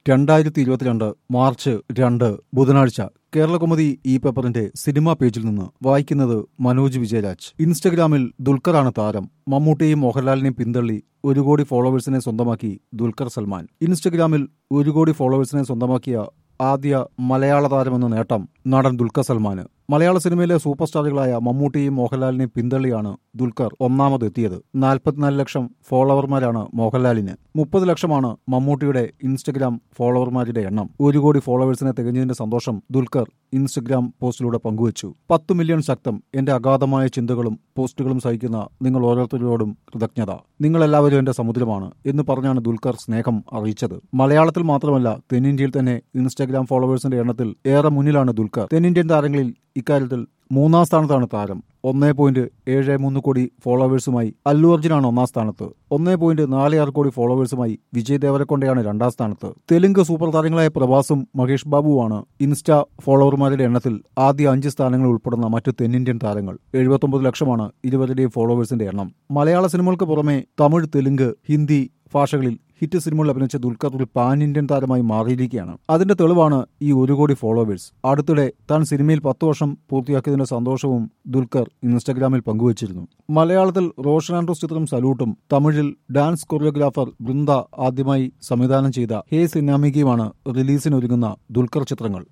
രണ്ടായിരത്തി ഇരുപത്തിരണ്ട് മാർച്ച് രണ്ട് ബുധനാഴ്ച കേരളകൗമുദി ഈ പേപ്പറിന്റെ സിനിമാ പേജിൽ നിന്ന് വായിക്കുന്നത് മനോജ് വിജയരാജ് ഇൻസ്റ്റഗ്രാമിൽ ദുൽഖറാണ് താരം മമ്മൂട്ടിയും മോഹൻലാലിനെയും പിന്തള്ളി ഒരു കോടി ഫോളോവേഴ്സിനെ സ്വന്തമാക്കി ദുൽഖർ സൽമാൻ ഇൻസ്റ്റഗ്രാമിൽ ഒരു കോടി ഫോളോവേഴ്സിനെ സ്വന്തമാക്കിയ ആദ്യ മലയാള താരമെന്ന നേട്ടം നടൻ ദുൽഖർ സൽമാന് മലയാള സിനിമയിലെ സൂപ്പർ സ്റ്റാറുകളായ മമ്മൂട്ടിയും മോഹൻലാലിനെയും പിന്തള്ളിയാണ് ദുൽഖർ ഒന്നാമതെത്തിയത് നാൽപ്പത്തിനാല് ലക്ഷം ഫോളോവർമാരാണ് മോഹൻലാലിന് മുപ്പത് ലക്ഷമാണ് മമ്മൂട്ടിയുടെ ഇൻസ്റ്റഗ്രാം ഫോളോവർമാരുടെ എണ്ണം ഒരു കോടി ഫോളോവേഴ്സിനെ തികഞ്ഞതിന്റെ സന്തോഷം ദുൽഖർ ഇൻസ്റ്റഗ്രാം പോസ്റ്റിലൂടെ പങ്കുവച്ചു പത്ത് മില്യൺ ശക്തം എന്റെ അഗാധമായ ചിന്തകളും പോസ്റ്റുകളും സഹിക്കുന്ന നിങ്ങൾ ഓരോരുത്തരോടും കൃതജ്ഞത നിങ്ങളെല്ലാവരും എന്റെ സമുദ്രമാണ് എന്ന് പറഞ്ഞാണ് ദുൽഖർ സ്നേഹം അറിയിച്ചത് മലയാളത്തിൽ മാത്രമല്ല തെന്നിന്ത്യയിൽ തന്നെ ഇൻസ്റ്റഗ്രാം ഫോളോവേഴ്സിന്റെ എണ്ണത്തിൽ ഏറെ മുന്നിലാണ് ദുൽഖർ തെന്നിന്ത്യൻ താരങ്ങളിൽ ഇക്കാര്യത്തിൽ മൂന്നാം സ്ഥാനത്താണ് താരം ഒന്നേ പോയിന്റ് ഏഴ് മൂന്ന് കോടി ഫോളോവേഴ്സുമായി അല്ലു അർജുനാണ് ഒന്നാം സ്ഥാനത്ത് ഒന്നേ പോയിന്റ് നാല് ആറ് കോടി ഫോളോവേഴ്സുമായി വിജയ് ദേവരക്കൊണ്ടയാണ് രണ്ടാം സ്ഥാനത്ത് തെലുങ്ക് സൂപ്പർ താരങ്ങളായ പ്രഭാസും മഹേഷ് ബാബുവാണ് ഇൻസ്റ്റ ഫോളോവർമാരുടെ എണ്ണത്തിൽ ആദ്യ അഞ്ച് സ്ഥാനങ്ങൾ ഉൾപ്പെടുന്ന മറ്റ് തെന്നിന്ത്യൻ താരങ്ങൾ എഴുപത്തൊമ്പത് ലക്ഷമാണ് ഇരുവരുടെയും ഫോളോവേഴ്സിന്റെ എണ്ണം മലയാള സിനിമകൾക്ക് പുറമെ തമിഴ് തെലുങ്ക് ഹിന്ദി ഭാഷകളിൽ ഹിറ്റ് സിനിമകളിൽ അഭിനയിച്ച ദുൽഖർ ഒരു പാൻ ഇന്ത്യൻ താരമായി മാറിയിരിക്കുകയാണ് അതിന്റെ തെളിവാണ് ഈ ഒരു കോടി ഫോളോവേഴ്സ് അടുത്തിടെ താൻ സിനിമയിൽ പത്ത് വർഷം പൂർത്തിയാക്കിയതിന്റെ സന്തോഷവും ദുൽഖർ ഇൻസ്റ്റഗ്രാമിൽ പങ്കുവച്ചിരുന്നു മലയാളത്തിൽ റോഷൻ ആൻഡ്രോസ് ചിത്രം സല്യൂട്ടും തമിഴിൽ ഡാൻസ് കൊറിയോഗ്രാഫർ ബൃന്ദ ആദ്യമായി സംവിധാനം ചെയ്ത ഹേ സിനാമികയുമാണ് റിലീസിനൊരുങ്ങുന്ന ദുൽഖർ ചിത്രങ്ങൾ